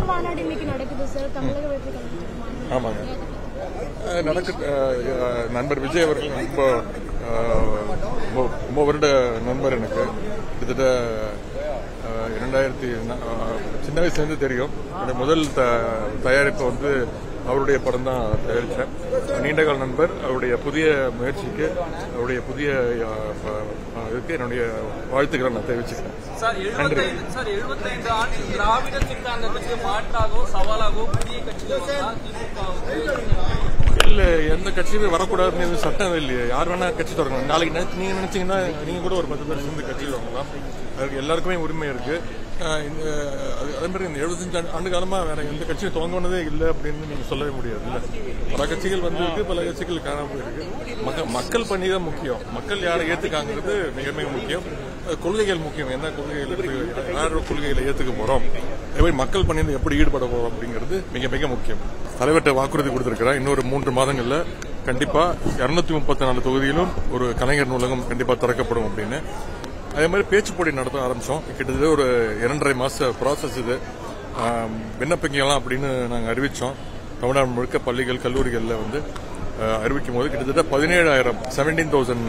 தலைவர் மாநாடு இன்னைக்கு நடக்குது சார் தமிழக வெற்றி கழகத்துக்கு மாநாடு ஆமாங்க அஹ் நடக்கு அஹ் அஹ் நண்பர் விஜய் அவர்கள் ரொம்ப அஹ், ரொம்ப- ரொம்ப வருட நண்பர் எனக்கு கிட்டத்தட்ட அஹ், இரண்டாயிரத்தி ந- அஹ், சின்ன வயசுலேருந்து தெரியும் என்னுடைய முதல் த தயாரிப்பு வந்து அவருடைய படம் தான் தயாரித்தேன் நீண்டகால நண்பர் அவருடைய புதிய முயற்சிக்கு அவருடைய புதிய அஹ், ப- அஹ், இதுக்கு என்னுடைய வாழ்த்துக்களை நான் தெரிவிச்சுக்கிறேன் சார் எழுபத்தைந்து சார் எழுபத்தைந்து ஆண்டு திராவிட சித்தாந்தத்துக்கு மாற்றாகவும் சவாலாகவும் புதிய கட்சிகள் வந்தா திமுக இல்ல எந்த கட்சியுமே வரக்கூடாதுன்னு எதுவும் சட்டம் இல்லையே யார் வேணா கட்சி தொடங்கலாம் நாளைக்கு நினைச்சு- நீங்க நினைச்சீங்கன்னா நீங்க கூட ஒரு பத்து பேர் சேர்ந்து கட்சி தொடங்கலாம் அதுக்கு எல்லாருக்குமே உரிமை இருக்கு ஆஹ் இந்த அது- அதே மாதிரி இந்த எழுபத்தஞ்சு ஆண்டு- ஆண்டு காலமா வேற எந்த கட்சியும் துவங்கினதே இல்லை அப்படின்னு நீங்க சொல்லவே முடியாது இல்ல பல கட்சிகள் வந்து இருக்கு பல கட்சிகள் காணாம போயிருக்கு மக்க- மக்கள் பணி தான் முக்கியம் மக்கள் யாரை ஏத்துக்காங்கிறது மிக மிக முக்கியம் அஹ் கொள்கைகள் முக்கியம் என்ன கொள்கைகள் எடுத்து யாரோட கொள்கைகளை ஏத்துக்க போறோம் அதே மாதிரி மக்கள் பணியில் எப்படி ஈடுபட போறோம் அப்படிங்கிறது மிக மிக முக்கியம் தலைவர்கிட்ட வாக்குறுதி கொடுத்திருக்கிறேன் இன்னொரு மூன்று மாதங்கள்ல கண்டிப்பா இருநூத்தி முப்பத்தி நாலு தொகுதியிலும் ஒரு கலைஞர் நூலகம் கண்டிப்பா திறக்கப்படும் அப்படின்னு அதே மாதிரி பேச்சு போட்டி நடத்த ஆரம்பிச்சோம் கிட்டத்தட்ட ஒரு இரண்டரை மாச ப்ராசஸ் இது ஆம், விண்ணப்பிக்கலாம் அப்படின்னு நாங்கள் அறிவிச்சோம் தமிழ்நாடு முழுக்க பள்ளிகள் கல்லூரிகளில் வந்து அஹ், அறிவிக்கும் போது கிட்டத்தட்ட பதினேழாயிரம் செவன்டீன் தௌசண்ட்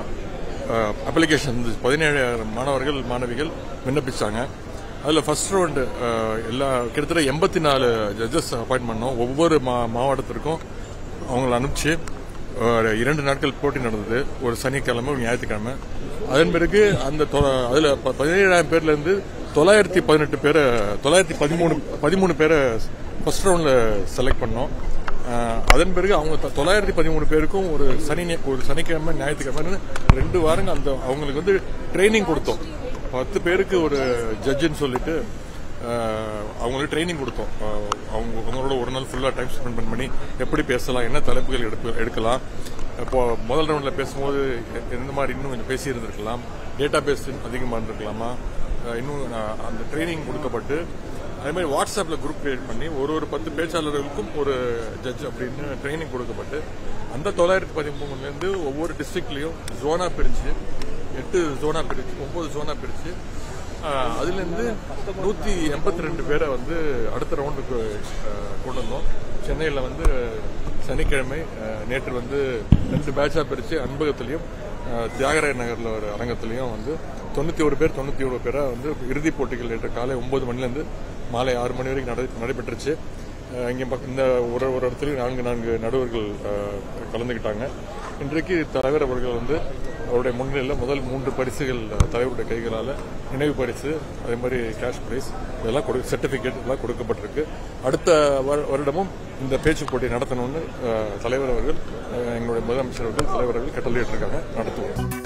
அப்ளிகேஷன் பதினேழாயிரம் மாணவர்கள் மாணவிகள் விண்ணப்பிச்சாங்க அதில் ஃபர்ஸ்ட் ரவுண்டு எல்லா கிட்டத்தட்ட எண்பத்தி நாலு ஜட்ஜஸ் அப்பாயின்ட் பண்ணோம் ஒவ்வொரு மா மாவட்டத்திற்கும் அவங்கள அனுப்பிச்சு ஒரு இரண்டு நாட்கள் போட்டி நடந்தது ஒரு சனிக்கிழமை ஒரு ஞாயிற்றுக்கிழமை அதன் பிறகு அந்த தொ- அதுல ப- பதினேழாயிரம் பேர்ல இருந்து தொள்ளாயிரத்தி பதினெட்டு பேரை தொள்ளாயிரத்தி பதிமூணு பதிமூணு பேரை ஃபர்ஸ்ட் ரவுண்ட்ல செலக்ட் பண்ணோம் அஹ், அதன் பிறகு அவங்க தொ- தொள்ளாயிரத்தி பதிமூணு பேருக்கும் ஒரு சனி ஞா- ஒரு சனிக்கிழமை ஞாயிற்றுக்கிழமை ரெண்டு வாரங்கள் அந்த அவங்களுக்கு வந்து ட்ரைனிங் கொடுத்தோம் பத்து பேருக்கு ஒரு ஜட்ஜுன்னு சொல்லிட்டு அஹ், அவங்களுக்கு ட்ரைனிங் கொடுத்தோம் அஹ், அவங்க அவங்களோட ஒரு நாள் ஃபுல்லாக டைம் ஸ்பெண்ட் பண்ணி எப்படி பேசலாம் என்ன தலைப்புகள் எடுப்பு எடுக்கலாம் இப்போ முதல் ரவுண்டில் பேசும்போது எ- எந்த மாதிரி இன்னும் கொஞ்சம் பேசி இருந்திருக்கலாம் டேட்டா பேஸ் அதிகமாக இருந்திருக்கலாமா அஹ், இன்னும் நான் அந்த ட்ரைனிங் கொடுக்கப்பட்டு அதே மாதிரி வாட்ஸ்அப்பில் குரூப் கிரியேட் பண்ணி ஒரு ஒரு பத்து பேச்சாளர்களுக்கும் ஒரு ஜட்ஜ் அப்படின்னு ட்ரைனிங் கொடுக்கப்பட்டு அந்த தொள்ளாயிரத்தி பதிமூணுலேருந்து ஒவ்வொரு டிஸ்ட்ரிக்ட்லையும் ஜோனா பிரித்து எட்டு ஜோனா பிரிச்சு ஒன்பது ஜோனா பிரிச்சு ஆஹ், அதுலேருந்து நூற்றி எண்பத்தி ரெண்டு பேரை வந்து அடுத்த ரவுண்டுக்கு ஆஹ், கொண்டு வந்தோம் சென்னையில் வந்து சனிக்கிழமை ஆஹ், நேற்று வந்து ரெண்டு பேட்சாக பிரித்து அன்பகத்திலையும் ஆஹ், தியாகராய நகரில் ஒரு அரங்கத்திலையும் வந்து தொண்ணூற்றி ஒரு பேர் தொண்ணூற்றி ஒரு பேரை வந்து இறுதிப் போட்டிகள் நேற்று காலை ஒன்பது மணிலேருந்து மாலை ஆறு மணி வரைக்கும் நடை நடைபெற்றுச்சு அஹ் இங்கே பக்க- இந்த ஒரு ஒரு இடத்துலையும் நான்கு நான்கு நடுவர்கள் அஹ், கலந்துக்கிட்டாங்க இன்றைக்கு தலைவர் அவர்கள் வந்து அவருடைய முன்னிலையில் முதல் மூன்று பரிசுகள் அஹ், தலைவருடைய கைகளால் நினைவு பரிசு அதே மாதிரி கேஷ் பிரைஸ் இதெல்லாம் கொடு சர்டிஃபிகேட் எல்லாம் கொடுக்கப்பட்டிருக்கு அடுத்த வரு- வருடமும் இந்த பேச்சு போட்டி நடத்தணும்னு அஹ், தலைவர் அவர்கள் அஹ், எங்களுடைய முதலமைச்சர் அவர்கள் தலைவர் அவர்கள் கட்டளையிட்டிருக்காங்க நடத்துவோம்